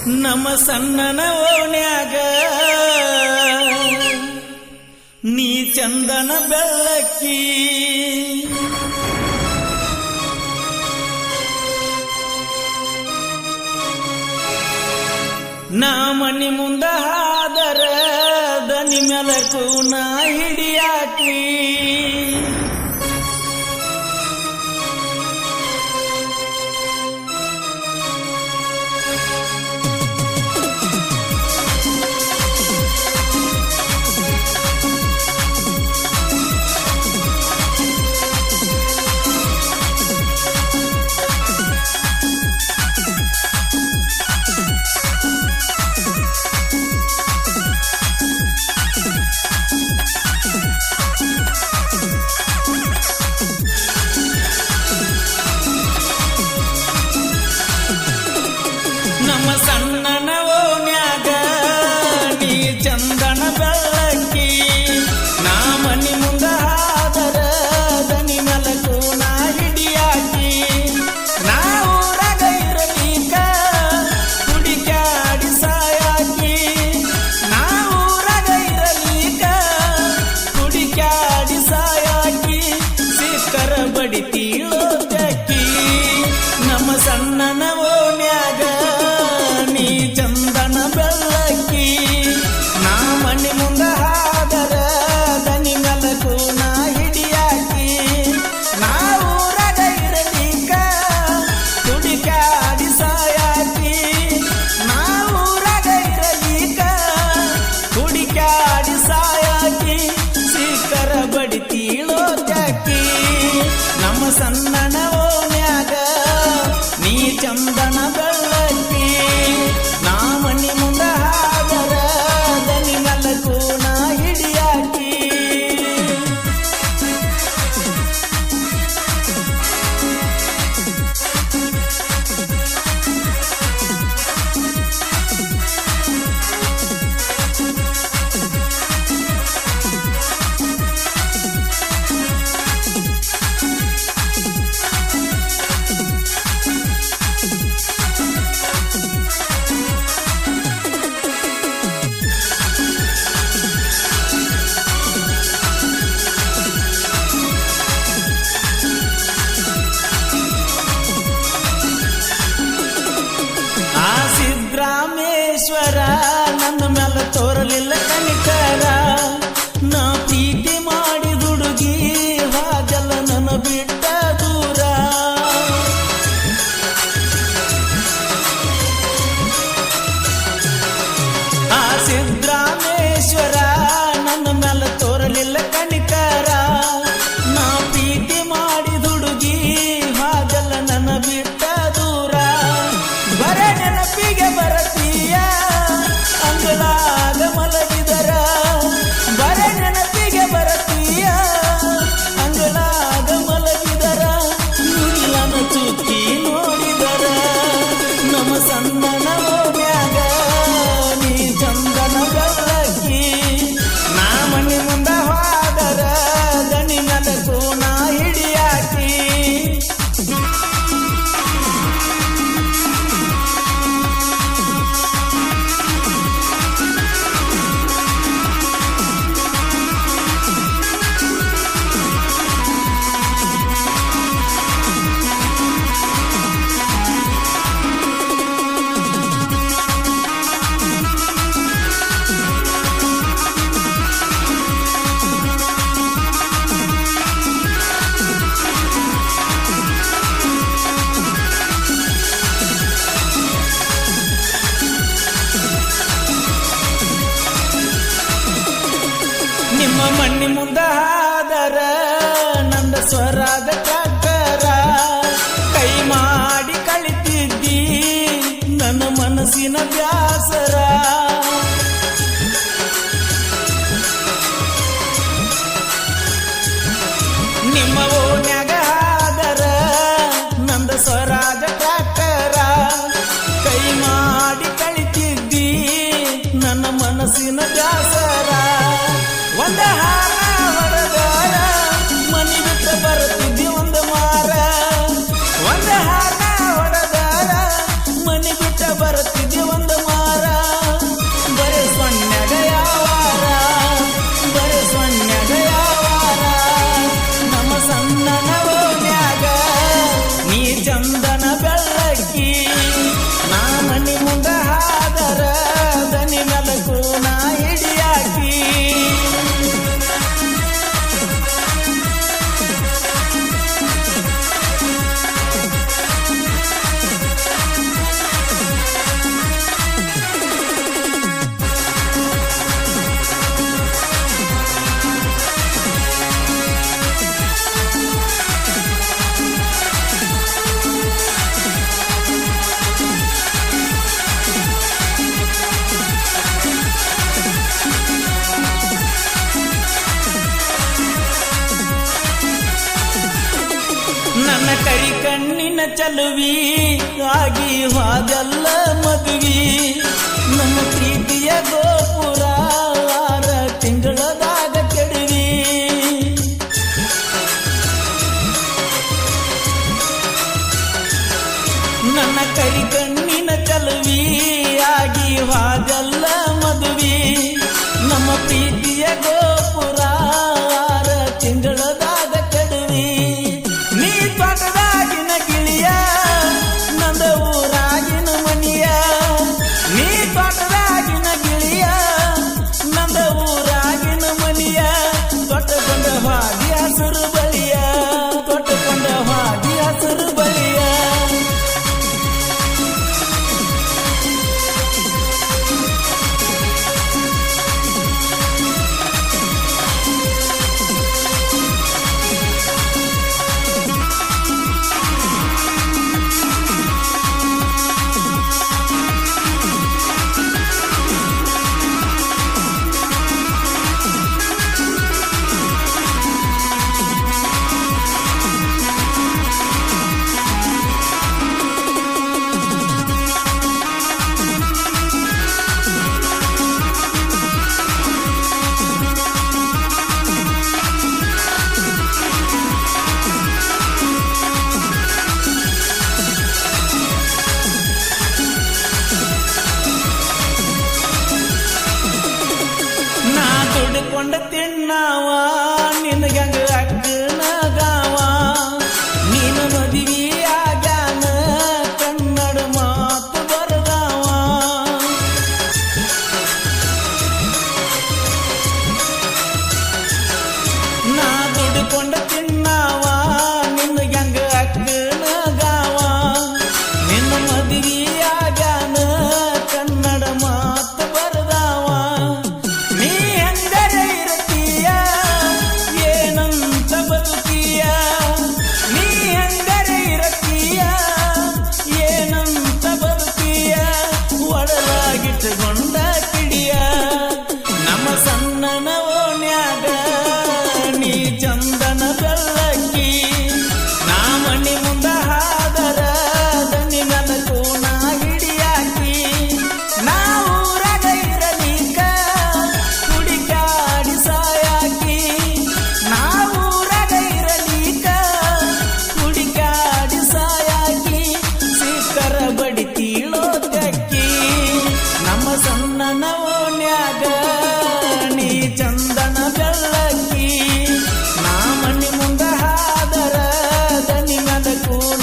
ನಮ್ಮ ಸಣ್ಣನ ಓಣ್ಯಾಗ ನೀ ಚಂದನ ಬೆಳ್ಳಕ್ಕಿ ನಾ ಮನಿ ಮುಂದ ಹಾದರ ದನಿ ಮೆಲಕು ನಾ ಹಿಡಿಯಾಕಿ ನಮ್ಮ ಸಣ್ಣನ ಓಣ್ಯಾಗ ನೀ ಚಂದನ ಬೆಳ್ಳಕ್ಕಿ ನಾ ಮನಿ ಮುಂದ ಹಾದರ ದನಿ ಮಲಕು ನಾ ಹಿಡಿಯಾಕಿ ನಾ ಊರಾಗ ಇರಲೀಕ ಹುಡುಕ್ಯಾಡಿ ಸಾಯಾಕಿ ನಾ ಊರಾಗ ಇರಲೀಕ ಹುಡುಕ್ಯಾಡಿ ಸಾಯಾಕಿ ಸಿಕ್ಕರ ಬಡಿತೀಳೋ ಜಕ್ಕಿ ನಮ್ಮ ಸಣ್ಣನ ಓಣ್ಯಾಗ ನೀ ಚಂದನ ಬೆಳ್ಳಕ್ಕಿ ನಾ ಮಣ್ಣಿ ಮುಂದ ಹಾದರ ದನಿ ಮಲಕು ನಾ ಹಿಡಿಯಾಕಿ ನಾ ಊರಾಗ ಇರಲಿಕ್ಕ ಹುಡುಕಾಡಿ ಸಾಯಾಕಿ ನಾ ಊರಾಗ ಇರಲಿಕ್ಕ ಹುಡುಕಾಡಿ ಸಾಯಾಕಿ ಸಿಕ್ಕರ ಬಡಿತೀಳೋ ಜಾಕಿ ನಮ್ಮ ಸಣ್ಣನ ಓಣ್ಯಾಗ ನೀ ಚಂದನ ಬೆಳ್ಳಕ್ಕಿ ನಾ ಮನಿ ಮುಂದ ಹಾದರ ದನಿ ಮಲಕು ನಾ ಹಿಡಿಯಾಕಿ ಆ ಸಿದ್ರಾಮೇಶ್ವರ ನನ್ನ ಮೇಲೆ ತೋರಲಿಲ್ಲ ಕನಿಕರ ನಾ ಪ್ರೀತಿ ಮಾಡಿ ದುಡುಗಿ ಹಾಗಲ್ಲ ನನ್ನ ಬಿಟ್ಟ ದೂರ ಆ ಸಿದ್ರಾಮೇಶ್ವರ ನನ್ನ ಮೇಲೆ ತೋರಲಿಲ್ಲ ಕನಿಕರ ನಾ ಪ್ರೀತಿ ಮಾಡಿ ದುಡುಗಿ ಹಾಗಲ್ಲ ನನ್ನ ಬಿಟ್ಟ ದೂರ ಬರ ನೆನಪಿಗೆ ಬರತೀಯ ಅಂಗಳಾಗ ಮಲಗಿದರ ಬರ ನೆನಪಿಗೆ ಬರತೀಯ ಅಂಗಳಾಗ ಮಲಗಿದರ ನುಡಿಲನ ಚುಕ್ಕಿ ನೋಡಿದರ ನಮ್ಮ ಸಣ್ಣನ ಓಣ್ಯಾಗ ನೀ ಚಂದನ ಬೆಳ್ಳಕ್ಕಿ ನಾ ಮನಿ ಮುಂದ ಹೋದರ ದನಿ ಮಲಕು ನಾ ಹಿಡಿಯಾಕಿ ನಿಮ್ಮ ಮಣ್ಣಿ ಮುಂದ ಹಾದರ ನಂದ ಸ್ವರಾಗ ಟ್ರ್ಯಾಕ್ಟರ ಕೈ ಮಾಡಿ ಕಳಿತಿದ್ದಿ ನನ್ನ ಮನಸ್ಸಿನ ಬ್ಯಾಸರ ನಿಮ್ಮ ಓಣ್ಯಾಗ ಹಾದರ ನಂದ ಸ್ವರಾಗ ಟ್ರ್ಯಾಕ್ಟರ ಕೈ ಮಾಡಿ ಕಳಿತಿದ್ದಿ ನನ್ನ ಮನಸ್ಸಿನ ಬ್ಯಾಸರ ಒಂದ ಹಾರ ಹೊಡೆದಾರ ಮನಿ ಬಿಟ್ಟು ಬರುತ್ತಿದ್ದಿ ಒಂದ ಕರಿ ಕಣ್ಣಿನ ಚಲುವಿ ಆಗಿ ಹಾಗಲ್ಲ ಮದುವಿ ನಮ್ಮ ಪ್ರೀತಿಯ ಗೋಪುರ ಆರ ತಿಂಗಳದಾಗ ಕೆಡವಿ ನನ್ನ ಕರಿ ಕಣ್ಣಿನ ಚಲುವಿ ಆಗಿ ಹಾಗಲ್ಲ ಮದುವಿ ನಮ್ಮ ಪ್ರೀತಿಯ ಗೋಪುರ ಆರ ತಿಂಗಳದಾಗ ಕೆಡವಿ ನೀ ತೋಟದಾಗಿನ ಗಿಳಿಯ ನಂದ ಊರಾಗಿನ ಮನಿಯ ನೀ ತೋಟದಾಗಿನ ಗಿಳಿಯ ನಂದ ಊರಾಗಿನ ಮನಿಯ ತೊಟ್ಟಕೊಂಡ ಹಾದಿ ಹಸಿರು ಬಳಿಯ ತೊಟ್ಟಕೊಂಡ ಹಾದಿ ಹಸಿರು ಬಳಿಯ ನಾ ದುಡ್ಕೊಂಡ ತಿನ್ನವ ನಿನಗಂಗ ಅಕ್ಕನಗಾವ ನೀನು ಮದುವೆಯಾಗ್ಯಾನ ಕನ್ನಡ ಮಾತು ಬರದಾವ ನಾ ದುಡ್ಕೊಂಡ ತಿನ್ನವ ನಿನಗಂಗ ಅಕ್ಕನಗಾವ ನಿನ್ನ ಮದುವೆಯಾಗ್ಯಾನ ಕನ್ನಡ ಮಾತು ಬರದಾವ ನೀ ಎಂದರೆ ಇರತೀಯ ಏನಂತ ಬದುಕೀಯ ನೀ ಎಂದರೆ ಇರತೀಯ ಏನಂತ ಬದುಕೀಯ ಒಡಲಾಗಿಟ್ಟುಕೊಂಡ ಕಿಡಿಯ ನಮ್ಮ ಸಣ್ಣನ ಓಣ್ಯಾಗ ನೀ ಚಂದನ ಬೆಲ್ಲಕ್ಕಿ ನಾ ಮಣಿ ಮುಂದ ಹಾದರ ದನಿ ನನ್ನ ಕೋಣ ಹಿಡಿಯಾಕಿ ನಾ ಊರಾಗ ಇರಲಿಕ ಹುಡುಕಾಡಿ ಸಾಯಾಕಿ ನಾ ಊರಾಗ ಇರಲಿಕ ಹುಡುಕಾಡಿ ಸಾಯಾಕಿ ಸಿಕ್ಕರ ಬಡಿ ತೀಳೋ ತೆಕ್ಕಿ ನಮ್ಮ ಸಣ್ಣನ ಓಣ್ಯಾಗ ನೀ ಚಂದನ ಬೆಲ್ಲಕ್ಕಿ ನಾ ಮಣ್ಣಿ ಮುಂದ ಹಾದರ ದನಿ ಮದ ಕೂಡ